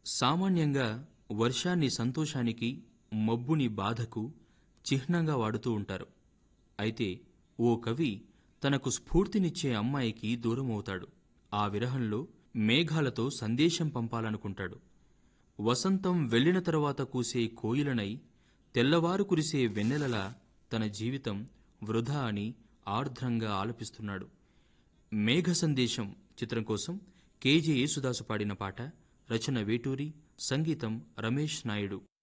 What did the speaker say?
సామాన్యంగా వర్షాన్ని సంతోషానికి మబ్బుని బాధకు చిహ్నంగా వాడుతూ ఉంటారు అయితే ఓ కవి తనకు స్ఫూర్తినిచ్చే అమ్మాయికి దూరమవుతాడు ఆ విరహంలో మేఘాలతో సందేశం పంపాలనుకుంటాడు వసంతం వెళ్ళిన తరువాత కూసే కోయిలనై తెల్లవారు కురిసే వెన్నెలలా తన జీవితం వృధా అని ఆర్ద్రంగా ఆలపిస్తున్నాడు మేఘ సందేశం చిత్రం కోసం కేజే యేసుదాసు పాడిన పాట రచన వేటూరి సంగీతం రమేష్ నాయుడు